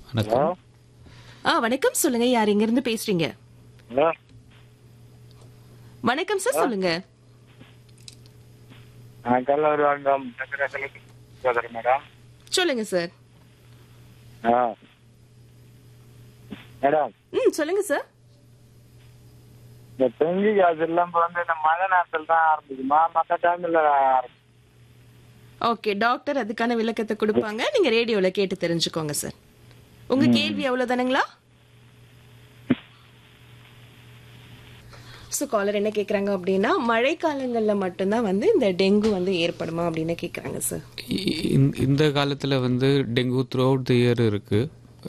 வணக்கம் ஆ வணக்கம் சொல்லுங்க யார் எங்க இருந்து பேசுறீங்க ஹலோ வணக்கம் சார் சொல்லுங்க நான் கல்லூரி வாங்கம் சக்கரக்கலைக்கு பேசுறேன் மேடம் சொல்லுங்க சார் ஆ மேடம் ம் சொல்லுங்க சார் இந்த டெங்கு காசு எல்லாம் இப்ப வந்து இந்த மழை நேரத்தில் தான் ஆரம்பிக்குமா மற்ற டைம்ல ஆரம்பிக்கும் ஓகே டாக்டர் அதுக்கான விளக்கத்தை கொடுப்பாங்க நீங்க ரேடியோல கேட்டு தெரிஞ்சுக்கோங்க சார் உங்க கேள்வி அவ்வளவுதானுங்களா ஸோ காலர் என்ன கேக்குறாங்க அப்படின்னா மழை காலங்கள்ல மட்டும்தான் வந்து இந்த டெங்கு வந்து ஏற்படுமா அப்படின்னு கேக்குறாங்க சார் இ- இந்த- இந்த காலத்தில் வந்து dengue throughout the year இருக்கு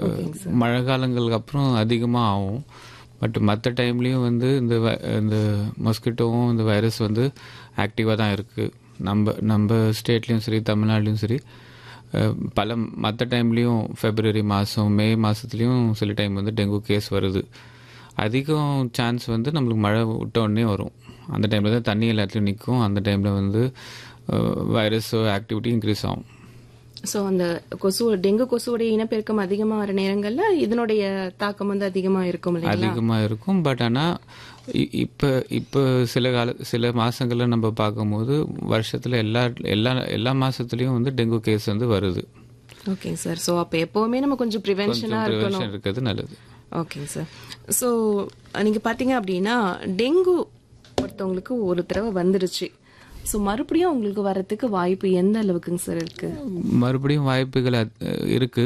மழை காலங்களுக்கு அப்புறம் அதிகமாக ஆகும் பட் மற்ற டைம்லேயும் வந்து இந்த வை- இந்த மஸ்கிட்டோவும் இந்த வைரஸ் வந்து ஆக்டிவாக தான் இருக்குது நம்ம நம்ம ஸ்டேட்லேயும் சரி தமிழ்நாட்டிலையும் சரி அஹ், பல மற்ற டைம்லேயும் ஃபெப்ரவரி மாதம் மே மாதத்துலேயும் சில டைம் வந்து டெங்கு கேஸ் வருது அதிகம் சான்ஸ் வந்து நம்மளுக்கு மழை விட்ட உடனே வரும் அந்த டைமில் தான் தண்ணி எல்லாத்துலையும் நிற்கும் அந்த டைமில் வந்து வைரஸ் ஆக்டிவிட்டி இன்க்ரீஸ் ஆகும் ஸோ அந்த கொசு டெங்கு கொசுவோடைய இனப்பெருக்கம் அதிகமா வர நேரங்கள்ல இதனுடைய தாக்கம் வந்து அதிகமா இருக்கும் இல்லைங்களா அதிகமாக இருக்கும் பட் ஆனால் இப்போ இப்போ சில கால சில மாதங்கள்ல நம்ம பார்க்கும்போது வருஷத்தில் எல்லா எல்லா எல்லா மாதத்துலேயும் வந்து டெங்கு கேஸ் வந்து வருது ஓகேங்க சார் ஸோ அப்போ எப்பவுமே நம்ம கொஞ்சம் ப்ரிவென்ஷனா இருக்கணும் ப்ரிவென்ஷன் இருக்கிறது நல்லது ஓகேங்க சார் ஸோ நீங்கள் பார்த்தீங்க அப்படின்னா டெங்கு ஒருத்தவங்களுக்கு ஒரு தடவை வந்துருச்சு ஸோ மறுபடியும் உங்களுக்கு வர்றதுக்கு வாய்ப்பு எந்த அளவுக்குங்க சார் இருக்கு மறுபடியும் வாய்ப்புகள் அத்- இருக்கு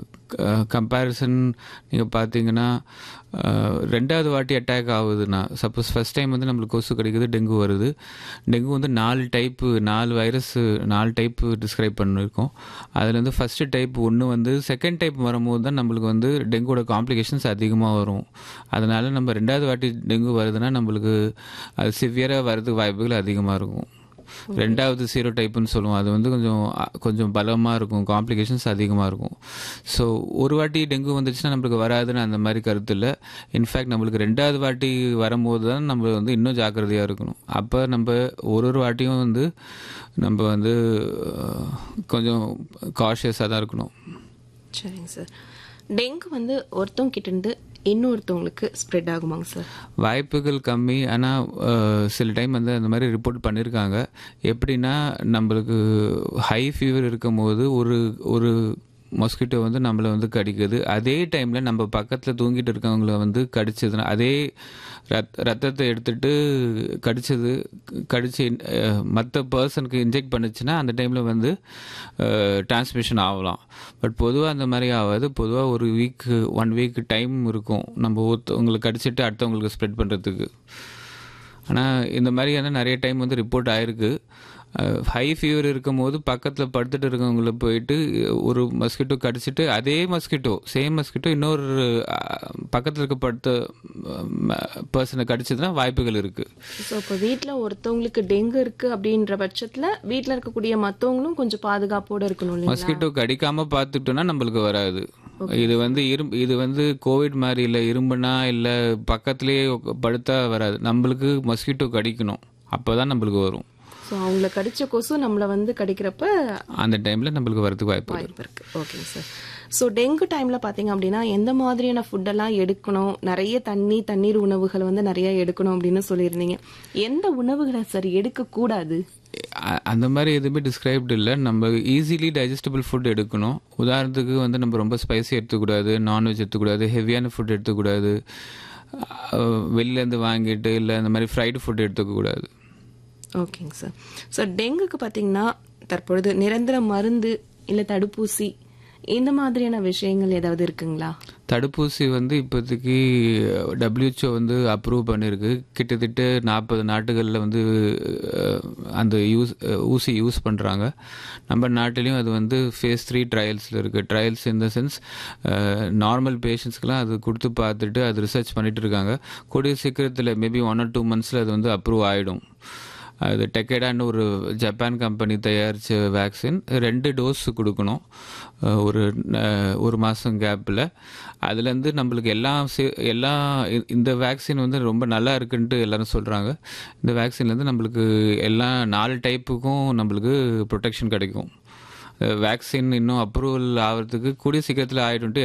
கம்பேரிசன் நீங்கள் பார்த்தீங்கன்னா அஹ், ரெண்டாவது வாட்டி அட்டாக் ஆகுதுன்னா சப்போஸ் ஃபர்ஸ்ட் டைம் வந்து நம்மளுக்கு கொசு கிடைக்குது டெங்கு வருது டெங்கு வந்து நாலு டைப்பு நாலு வைரஸ் நாலு டைப்பு டிஸ்கிரைப் பண்ணியிருக்கோம் அதில் வந்து ஃபஸ்ட்டு டைப் ஒன்று வந்து செகண்ட் டைப் வரும்போது தான் நம்மளுக்கு வந்து டெங்குவோட காம்ப்ளிகேஷன்ஸ் அதிகமாக வரும் அதனால நம்ம ரெண்டாவது வாட்டி டெங்கு வருதுன்னா நம்மளுக்கு அது சிவியராக வர்றதுக்கு வாய்ப்புகள் அதிகமாக இருக்கும் ரெண்டாவது சீரோ டைப்புன்னு சொல்லுவோம் அது வந்து கொஞ்சம் அ- கொஞ்சம் பலமாக இருக்கும் காம்ப்ளிகேஷன்ஸ் அதிகமாக இருக்கும் ஸோ ஒரு வாட்டி டெங்கு வந்துச்சுன்னா நம்மளுக்கு வராதுன்னு அந்த மாதிரி கருத்து இல்லை இன்ஃபேக்ட் நம்மளுக்கு ரெண்டாவது வாட்டி வரும்போது தான் நம்ம வந்து இன்னும் ஜாக்கிரதையாக இருக்கணும் அப்போ நம்ம ஒரு ஒரு வாட்டியும் வந்து நம்ம வந்து அஹ், கொஞ்சம் காஷியஸாக தான் இருக்கணும் சரிங்க சார் டெங்கு வந்து ஒருத்தவங்க கிட்ட இருந்து இன்னொருத்தவங்களுக்கு ஸ்ப்ரெட் ஆகுமாங்க சார் வாய்ப்புகள் கம்மி ஆனால் சில டைம் வந்து அந்த மாதிரி ரிப்போர்ட் பண்ணியிருக்காங்க எப்படின்னா நம்மளுக்கு ஹை ஃபீவர் இருக்கும்போது ஒரு ஒரு மொஸ்கிட்டோ வந்து நம்மளை வந்து கடிக்குது அதே டைமில் நம்ம பக்கத்தில் தூங்கிட்டு இருக்கவங்கள வந்து கடிச்சதுன்னா அதே ரத் ரத்தத்தை எடுத்துட்டு கடிச்சது கடிச்சு மற்ற பர்சனுக்கு இன்ஜெக்ட் பண்ணுச்சுன்னா அந்த டைமில் வந்து டிரான்ஸ்மிஷன் ஆகலாம் பட் பொதுவாக அந்த மாதிரி ஆகாது பொதுவாக ஒரு வீக் ஒன் வீக் டைம் இருக்கும் நம்ம ஒருத்தவங்களுக்கு கடிச்சிட்டு அடுத்தவங்களுக்கு ஸ்ப்ரெட் பண்ணுறதுக்கு ஆனால் இந்த மாதிரியான நிறைய டைம் வந்து ரிப்போர்ட் ஆயிருக்கு ஹை ஃபீவர் இருக்கும் போது பக்கத்தில் படுத்துட்டு இருக்கவங்கள போயிட்டு ஒரு மஸ்கிட்டோ கடிச்சிட்டு அதே மஸ்கிட்டோ சேம் மஸ்கிட்டோ இன்னொரு பக்கத்தில் இருக்க படுத்த பர்சனை கடிச்சதுன்னா வாய்ப்புகள் இருக்குது ஸோ இப்போ வீட்டில் ஒருத்தவங்களுக்கு டெங்கு இருக்கு அப்படின்ற பட்சத்தில் வீட்டில் இருக்கக்கூடிய மற்றவங்களும் கொஞ்சம் பாதுகாப்போட இருக்கணும் இல்லைங்களா மஸ்கிட்டோ கடிக்காம பார்த்துட்டோம்னா நம்மளுக்கு வராது இது வந்து இரும் இது வந்து கோவிட் மாதிரி இல்லை இரும்புனா இல்லை பக்கத்துலேயே படுத்தா வராது நம்மளுக்கு மஸ்கிட்டோ கடிக்கணும் அப்போ தான் நம்மளுக்கு வரும் ஸோ அவங்கள கடிச்ச கொசு நம்மளை வந்து கடிக்கிறப்ப அந்த டைமில் நம்மளுக்கு வரதுக்கு வாய்ப்பு இருக்கு. வாய்ப்பு இருக்கு ஓகேங்க சார் ஸோ டெங்கு டைம்ல பாத்தீங்க அப்படின்னா எந்த மாதிரியான ஃபுட்டெல்லாம் எடுக்கணும் நிறைய தண்ணி தண்ணீர் உணவுகள் வந்து நிறைய எடுக்கணும் அப்படின்னு சொல்லியிருந்தீங்க எந்த உணவுகளை சார் எடுக்க கூடாது அ- அந்த மாதிரி எதுவுமே டிஸ்கிரைப்டு இல்லை நம்ம ஈஸிலி டைஜஸ்டபிள் ஃபுட் எடுக்கணும் உதாரணத்துக்கு வந்து நம்ம ரொம்ப ஸ்பைசி எடுத்துக்கூடாது நான்வெஜ் எடுத்துக்கூடாது ஹெவியான ஃபுட் எடுத்துக்கூடாது அஹ் வெளியிலேருந்து வாங்கிட்டு இல்லை இந்த மாதிரி ஃப்ரைடு ஃபுட் எடுத்துக்கக்கூடாது ஓகேங்க சார் ஸோ டெங்குக்கு பார்த்தீங்கன்னா தற்பொழுது நிரந்தர மருந்து இல்லை தடுப்பூசி இந்த மாதிரியான விஷயங்கள் ஏதாவது இருக்குங்களா தடுப்பூசி வந்து இப்போதைக்கு WHO வந்து அப்ரூவ் பண்ணியிருக்கு கிட்டத்தட்ட நாற்பது நாட்டுகளில் வந்து அஹ், அந்த யூஸ் அஹ், ஊசி யூஸ் பண்ணுறாங்க நம்ம நாட்டிலையும் அது வந்து ஃபேஸ் த்ரீ ட்ரையல்ஸில் இருக்குது trials in the sense normal பேஷண்ட்ஸ்க்கெலாம் அது கொடுத்து பார்த்துட்டு அது ரிசர்ச் பண்ணிட்டு இருக்காங்க கூடிய சீக்கிரத்தில் மேபி ஒன் ஆர் டூ மந்த்ஸில் அது வந்து அப்ரூவ் ஆகிடும் அது டெக்கேடான்னு ஒரு ஜப்பான் கம்பெனி தயாரித்த வேக்சின் ரெண்டு டோஸ் கொடுக்கணும் அஹ் ஒரு அஹ் ஒரு மாதம் கேப்பில் அதுலேருந்து நம்மளுக்கு எல்லாம் சே- எல்லா இ- இந்த வேக்சின் வந்து ரொம்ப நல்லா இருக்குன்ட்டு எல்லாரும் சொல்கிறாங்க இந்த வேக்சின்லேருந்து நம்மளுக்கு எல்லா நாலு டைப்புக்கும் நம்மளுக்கு ப்ரொடெக்ஷன் கிடைக்கும் வேக்சின் இன்னும் அப்ரூவல் ஆகிறதுக்கு கூடிய சீக்கிரத்தில் ஆகிடும்ட்டு